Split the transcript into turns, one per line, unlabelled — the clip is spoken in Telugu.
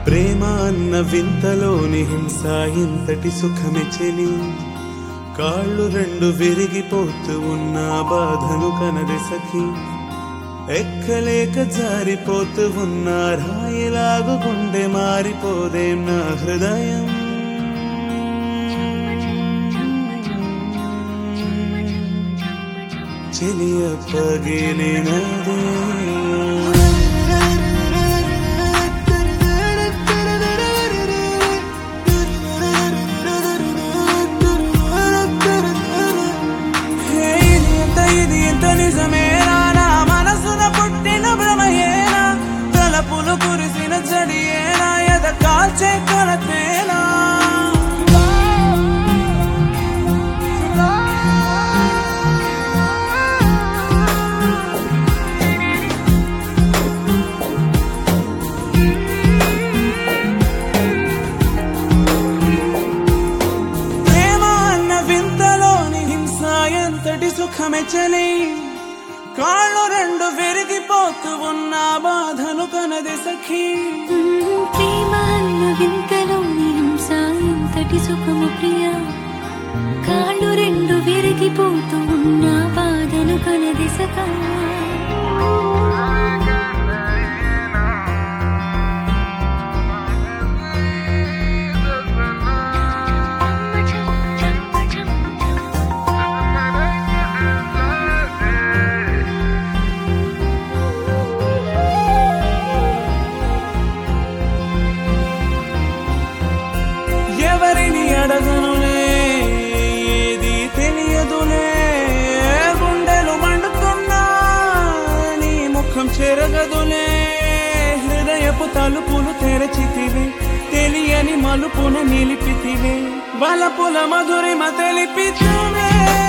ప్రేమ అన్న వింతలోని హింస ఇంతటి సుఖమే చెలి కాళ్ళు రెండు విరిగిపోతూ ఉన్న బాధను కనది సఖి ఎక్కలేక జారిపోతూ ఉన్న రాయిలాగు గుండె మారిపోదేం నా హృదయం చెలియ పగిలినదే హే, ఇది ఎంత ఇది ఎంత నిజమేనా నా మనసున పుట్టిన భ్రమయేనా తలపులు కురిసిన చడియేనా ఎద కాల్చే కొలతేనా ప్రేమ అన్న వింతలోని హింస ఎంతటి సుఖమే చలి కాళ్ళు రెండు విరిగిపోతూ ఉన్న బాధను కనది సఖీ
ప్రేమ అన్న వింతలోని హింస ఎంతటి సుఖము ప్రియ కాళ్ళు రెండు విరిగిపోతూ ఉన్న బాధను కనదిసగా
ఎవరిని అడగనులే ఏది తెలియదులే గుండెలు మండుతున్నా నీ ముఖం చెరగదులే హృదయపు తలుపులు తెరచితివే తెలియని మలుపున నిలిపితివే బలపుల మధురిమ తెలిపితివే